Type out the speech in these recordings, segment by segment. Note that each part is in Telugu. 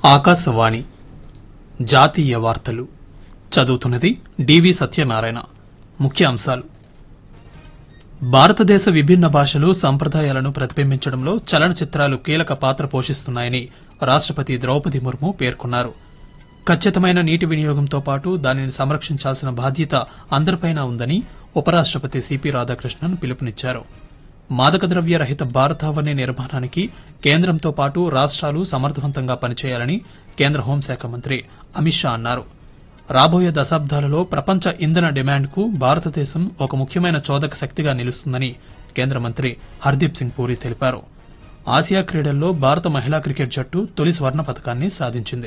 ఆకాశవాణి జాతీయ వార్తలు చదువుతున్నది డివి సత్యనారాయణ ముఖ్య అంశాలు భారతదేశ విభిన్న భాషలు సంప్రదాయాలను ప్రతిబింబించడంలో చలనచిత్రాలు కీలక పాత్ర పోషిస్తున్నాయని రాష్టపతి ద్రౌపది ముర్ము పేర్కొన్నారు ఖచ్చితమైన నీటి వినియోగంతో పాటు దానిని సంరక్షించాల్సిన బాధ్యత అందరిపైన ఉందని ఉపరాష్టపతి సిపి రాధాకృష్ణన్ పిలుపునిచ్చారు మాదక ద్రవ్య రహిత భారతావని నిర్మాణానికి కేంద్రంతో పాటు రాష్ట్రాలు సమర్థవంతంగా పనిచేయాలని కేంద్ర హోంశాఖ మంత్రి అమిత్ షా అన్నారు రాబోయే దశాబ్దాలలో ప్రపంచ ఇంధన డిమాండ్కు భారతదేశం ఒక ముఖ్యమైన చోదక శక్తిగా నిలుస్తుందని కేంద్ర మంత్రి హర్దీప్ సింగ్ పూరి తెలిపారు ఆసియా క్రీడల్లో భారత మహిళా క్రికెట్ జట్టు తొలి స్వర్ణ పథకాన్ని సాధించింది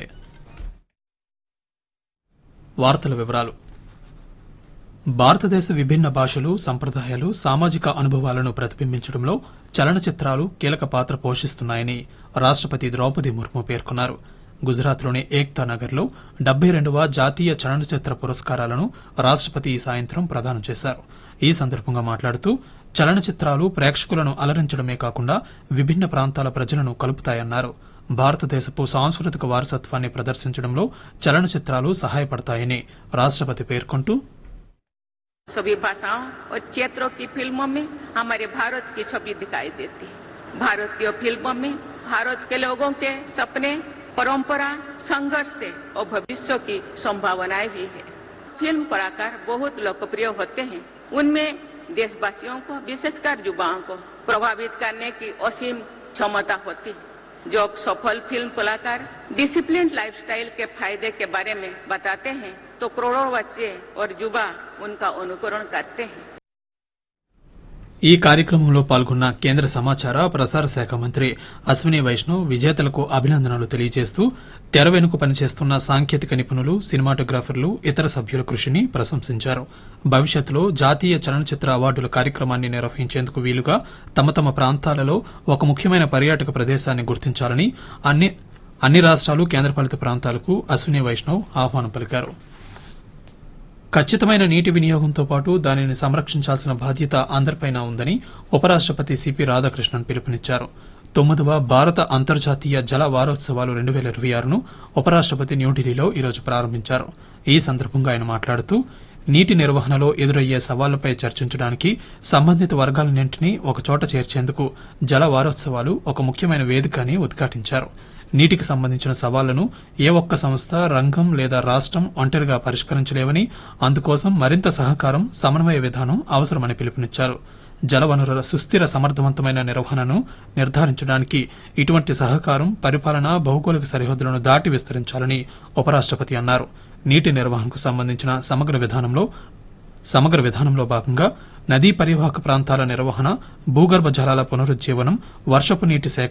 వార్తల వివరాలు భారతదేశ విభిన్న భాషలు సంప్రదాయాలు సామాజిక అనుభవాలను ప్రతిబింబించడంలో చలనచిత్రాలు కీలక పాత్ర పోషిస్తున్నాయని రాష్టపతి ద్రౌపది ముర్ము పేర్కొన్నారు గుజరాత్లోని ఏక్తా నగర్లో డెబ్బై రెండవ జాతీయ చలనచిత్ర పురస్కారాలను రాష్టపతి ఈ సాయంత్రం ప్రదానం చేశారు ఈ సందర్భంగా మాట్లాడుతూ చలనచిత్రాలు ప్రేక్షకులను అలరించడమే కాకుండా విభిన్న ప్రాంతాల ప్రజలను కలుపుతాయన్నారు భారతదేశపు సాంస్కృతిక వారసత్వాన్ని ప్రదర్శించడంలో చలనచిత్రాలు సహాయపడతాయని రాష్టపతి పేర్కొంటూ सभी भाषाओं और क्षेत्रों की फिल्मों में हमारे भारत की छवि दिखाई देती है भारतीय फिल्मों में भारत के लोगों के सपने परंपरा संघर्ष से और भविष्य की संभावनाएं भी है फिल्म कलाकार बहुत लोकप्रिय होते हैं उनमें देशवासियों को विशेषकर युवाओं को प्रभावित करने की असीम क्षमता होती है जो सफल फिल्म कलाकार डिसिप्लिन लाइफस्टाइल के फायदे के बारे में बताते हैं तो करोड़ों बच्चे और युवा उनका अनुकरण करते हैं ఈ కార్యక్రమంలో పాల్గొన్న కేంద్ర సమాచార ప్రసార శాఖ మంత్రి అశ్విని వైష్ణవ్ విజేతలకు అభినందనలు తెలియజేస్తూ తెర వెనుక పనిచేస్తున్న సాంకేతిక నిపుణులు సినిమాటోగ్రాఫర్లు ఇతర సభ్యుల కృషిని ప్రశంసించారు భవిష్యత్తులో జాతీయ చలనచిత్ర అవార్డుల కార్యక్రమాన్ని నిర్వహించేందుకు వీలుగా తమ తమ ప్రాంతాలలో ఒక ముఖ్యమైన పర్యాటక ప్రదేశాన్ని గుర్తించాలని అన్ని అన్ని రాష్ట్రాలు కేంద్రపాలిత ప్రాంతాలకు అశ్విని వైష్ణవ్ ఆహ్వానం పలికారు ఖచ్చితమైన నీటి వినియోగంతో పాటు దానిని సంరక్షించాల్సిన బాధ్యత అందరిపైన ఉందని ఉపరాష్టపతి సిపి రాధాకృష్ణన్ పిలుపునిచ్చారు తొమ్మిదవ భారత అంతర్జాతీయ జల వారోత్సవాలు రెండు వేల ఇరవై ఆరును ఉపరాష్టపతి న్యూఢిల్లీలో ఈరోజు ప్రారంభించారు ఈ సందర్భంగా ఆయన మాట్లాడుతూ నీటి నిర్వహణలో ఎదురయ్యే సవాళ్లపై చర్చించడానికి సంబంధిత వర్గాలన్నింటినీ ఒకచోట చేర్చేందుకు జల వారోత్సవాలు ఒక ముఖ్యమైన వేదిక అని ఉద్ఘాటించారు నీటికి సంబంధించిన సవాళ్లను ఏ ఒక్క సంస్థ రంగం లేదా రాష్ట్రం ఒంటరిగా పరిష్కరించలేవని అందుకోసం మరింత సహకారం సమన్వయ విధానం అవసరమని పిలుపునిచ్చారు జలవనరుల సుస్థిర సమర్థవంతమైన నిర్వహణను నిర్ధారించడానికి ఇటువంటి సహకారం పరిపాలన భౌగోళిక సరిహద్దులను దాటి విస్తరించాలని ఉపరాష్టపతి అన్నారు నీటి నిర్వహణకు సంబంధించిన సమగ్ర విధానంలో సమగ్ర విధానంలో భాగంగా నదీ పరివాహక ప్రాంతాల నిర్వహణ భూగర్భ జలాల పునరుజ్జీవనం వర్షపు నీటి సేకరణ